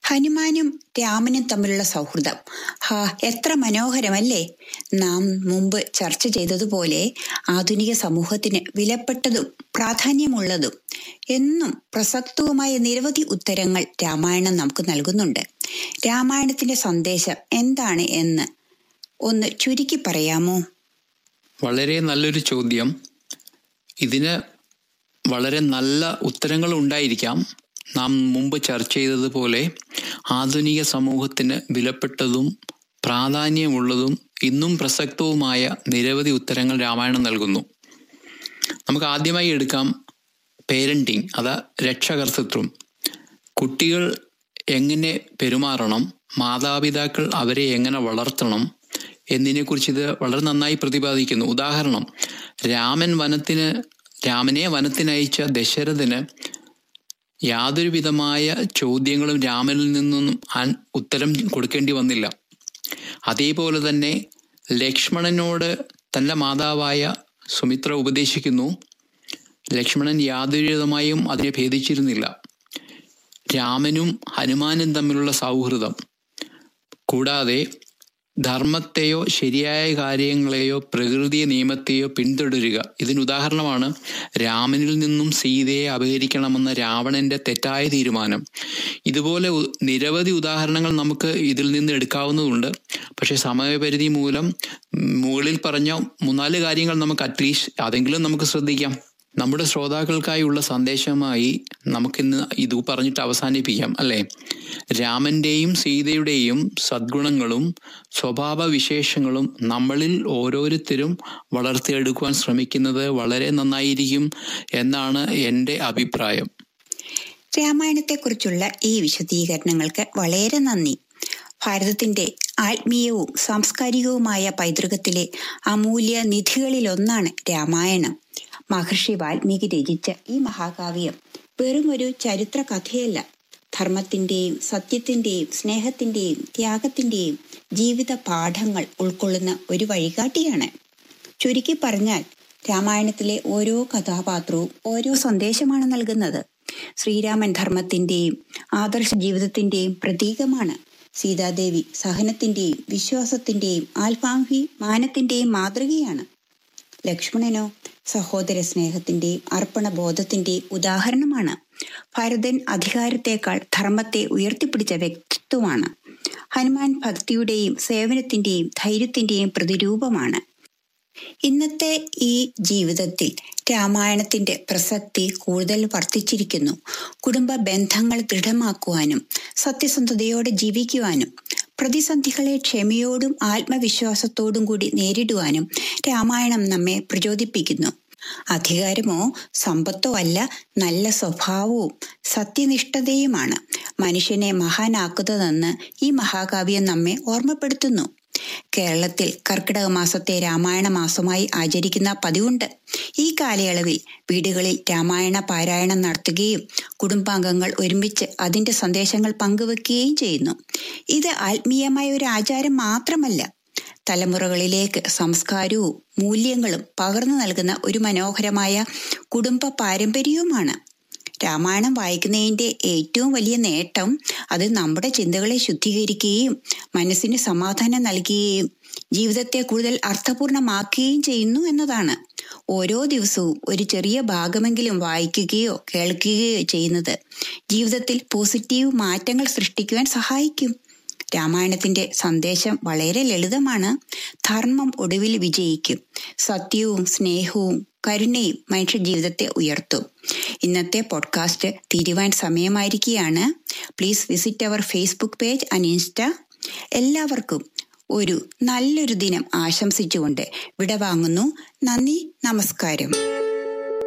ഹനുമാനും രാമനും തമ്മിലുള്ള സൗഹൃദം ഹാ എത്ര മനോഹരമല്ലേ നാം മുമ്പ് ചർച്ച ചെയ്തതുപോലെ ആധുനിക സമൂഹത്തിന് വിലപ്പെട്ടതും പ്രാധാന്യമുള്ളതും എന്നും പ്രസക്തവുമായ നിരവധി ഉത്തരങ്ങൾ രാമായണം നമുക്ക് നൽകുന്നുണ്ട് രാമായണത്തിന്റെ സന്ദേശം എന്താണ് എന്ന് ഒന്ന് ചുരുക്കി പറയാമോ വളരെ നല്ലൊരു ചോദ്യം ഇതിന് വളരെ നല്ല ഉത്തരങ്ങൾ ഉണ്ടായിരിക്കാം നാം മുമ്പ് ചർച്ച ചെയ്തതുപോലെ ആധുനിക സമൂഹത്തിന് വിലപ്പെട്ടതും പ്രാധാന്യമുള്ളതും ഇന്നും പ്രസക്തവുമായ നിരവധി ഉത്തരങ്ങൾ രാമായണം നൽകുന്നു നമുക്ക് ആദ്യമായി എടുക്കാം പേരൻറ്റിങ് അതാ രക്ഷകർത്തൃത്വം കുട്ടികൾ എങ്ങനെ പെരുമാറണം മാതാപിതാക്കൾ അവരെ എങ്ങനെ വളർത്തണം എന്നതിനെക്കുറിച്ച് ഇത് വളരെ നന്നായി പ്രതിപാദിക്കുന്നു ഉദാഹരണം രാമൻ വനത്തിന് രാമനെ വനത്തിനയച്ച ദശരഥന് യാതൊരു വിധമായ ചോദ്യങ്ങളും രാമനിൽ നിന്നും ഉത്തരം കൊടുക്കേണ്ടി വന്നില്ല അതേപോലെ തന്നെ ലക്ഷ്മണനോട് തന്റെ മാതാവായ സുമിത്ര ഉപദേശിക്കുന്നു ലക്ഷ്മണൻ യാതൊരു വിധമായും അതിനെ ഭേദിച്ചിരുന്നില്ല രാമനും ഹനുമാനും തമ്മിലുള്ള സൗഹൃദം കൂടാതെ ധർമ്മത്തെയോ ശരിയായ കാര്യങ്ങളെയോ പ്രകൃതി നിയമത്തെയോ പിന്തുടരുക ഇതിന് ഉദാഹരണമാണ് രാമനിൽ നിന്നും സീതയെ അപഹരിക്കണമെന്ന രാവണന്റെ തെറ്റായ തീരുമാനം ഇതുപോലെ നിരവധി ഉദാഹരണങ്ങൾ നമുക്ക് ഇതിൽ നിന്ന് എടുക്കാവുന്നതുണ്ട് പക്ഷെ സമയപരിധി മൂലം മുകളിൽ പറഞ്ഞ മൂന്നാല് കാര്യങ്ങൾ നമുക്ക് അറ്റ്ലീസ്റ്റ് അതെങ്കിലും നമുക്ക് ശ്രദ്ധിക്കാം നമ്മുടെ ശ്രോതാക്കൾക്കായുള്ള സന്ദേശമായി നമുക്കിന്ന് ഇത് പറഞ്ഞിട്ട് അവസാനിപ്പിക്കാം അല്ലേ രാമന്റെയും സീതയുടെയും സദ്ഗുണങ്ങളും സ്വഭാവ വിശേഷങ്ങളും നമ്മളിൽ ഓരോരുത്തരും വളർത്തിയെടുക്കുവാൻ ശ്രമിക്കുന്നത് വളരെ നന്നായിരിക്കും എന്നാണ് എൻ്റെ അഭിപ്രായം രാമായണത്തെക്കുറിച്ചുള്ള ഈ വിശദീകരണങ്ങൾക്ക് വളരെ നന്ദി ഭാരതത്തിന്റെ ആത്മീയവും സാംസ്കാരികവുമായ പൈതൃകത്തിലെ അമൂല്യ നിധികളിലൊന്നാണ് രാമായണം മഹർഷി വാൽമീകി രചിച്ച ഈ മഹാകാവ്യം വെറും ഒരു ചരിത്ര കഥയല്ല ധർമ്മത്തിന്റെയും സത്യത്തിന്റെയും സ്നേഹത്തിന്റെയും ത്യാഗത്തിന്റെയും ജീവിത പാഠങ്ങൾ ഉൾക്കൊള്ളുന്ന ഒരു വഴികാട്ടിയാണ് ചുരുക്കി പറഞ്ഞാൽ രാമായണത്തിലെ ഓരോ കഥാപാത്രവും ഓരോ സന്ദേശമാണ് നൽകുന്നത് ശ്രീരാമൻ ധർമ്മത്തിന്റെയും ആദർശ ജീവിതത്തിന്റെയും പ്രതീകമാണ് സീതാദേവി സഹനത്തിന്റെയും വിശ്വാസത്തിന്റെയും ആത്മാഭിമാനത്തിന്റെയും മാതൃകയാണ് ലക്ഷ്മണനോ സഹോദര സ്നേഹത്തിന്റെയും അർപ്പണബോധത്തിന്റെയും ഉദാഹരണമാണ് ഭരതൻ അധികാരത്തെക്കാൾ ധർമ്മത്തെ ഉയർത്തിപ്പിടിച്ച വ്യക്തിത്വമാണ് ഹനുമാൻ ഭക്തിയുടെയും സേവനത്തിന്റെയും ധൈര്യത്തിന്റെയും പ്രതിരൂപമാണ് ഇന്നത്തെ ഈ ജീവിതത്തിൽ രാമായണത്തിന്റെ പ്രസക്തി കൂടുതൽ വർദ്ധിച്ചിരിക്കുന്നു കുടുംബ ബന്ധങ്ങൾ ദൃഢമാക്കുവാനും സത്യസന്ധതയോടെ ജീവിക്കുവാനും പ്രതിസന്ധികളെ ക്ഷമയോടും ആത്മവിശ്വാസത്തോടും കൂടി നേരിടുവാനും രാമായണം നമ്മെ പ്രചോദിപ്പിക്കുന്നു അധികാരമോ സമ്പത്തോ അല്ല നല്ല സ്വഭാവവും സത്യനിഷ്ഠതയുമാണ് മനുഷ്യനെ മഹാനാക്കുന്നതെന്ന് ഈ മഹാകാവ്യം നമ്മെ ഓർമ്മപ്പെടുത്തുന്നു കേരളത്തിൽ കർക്കിടക മാസത്തെ രാമായണ മാസമായി ആചരിക്കുന്ന പതിവുണ്ട് ഈ കാലയളവിൽ വീടുകളിൽ രാമായണ പാരായണം നടത്തുകയും കുടുംബാംഗങ്ങൾ ഒരുമിച്ച് അതിന്റെ സന്ദേശങ്ങൾ പങ്കുവെക്കുകയും ചെയ്യുന്നു ഇത് ആത്മീയമായ ഒരു ആചാരം മാത്രമല്ല തലമുറകളിലേക്ക് സംസ്കാരവും മൂല്യങ്ങളും പകർന്നു നൽകുന്ന ഒരു മനോഹരമായ കുടുംബ പാരമ്പര്യവുമാണ് രാമായണം വായിക്കുന്നതിൻ്റെ ഏറ്റവും വലിയ നേട്ടം അത് നമ്മുടെ ചിന്തകളെ ശുദ്ധീകരിക്കുകയും മനസ്സിന് സമാധാനം നൽകുകയും ജീവിതത്തെ കൂടുതൽ അർത്ഥപൂർണമാക്കുകയും ചെയ്യുന്നു എന്നതാണ് ഓരോ ദിവസവും ഒരു ചെറിയ ഭാഗമെങ്കിലും വായിക്കുകയോ കേൾക്കുകയോ ചെയ്യുന്നത് ജീവിതത്തിൽ പോസിറ്റീവ് മാറ്റങ്ങൾ സൃഷ്ടിക്കുവാൻ സഹായിക്കും രാമായണത്തിന്റെ സന്ദേശം വളരെ ലളിതമാണ് ധർമ്മം ഒടുവിൽ വിജയിക്കും സത്യവും സ്നേഹവും കരുണയും മനുഷ്യ ജീവിതത്തെ ഉയർത്തും ഇന്നത്തെ പോഡ്കാസ്റ്റ് തീരുവാൻ സമയമായിരിക്കുകയാണ് please visit our Facebook page and insta എല്ലാവർക്കും ഒരു നല്ലൊരു ദിനം ആശംസിച്ചുകൊണ്ട് വിടവാങ്ങുന്നു നന്ദി നമസ്കാരം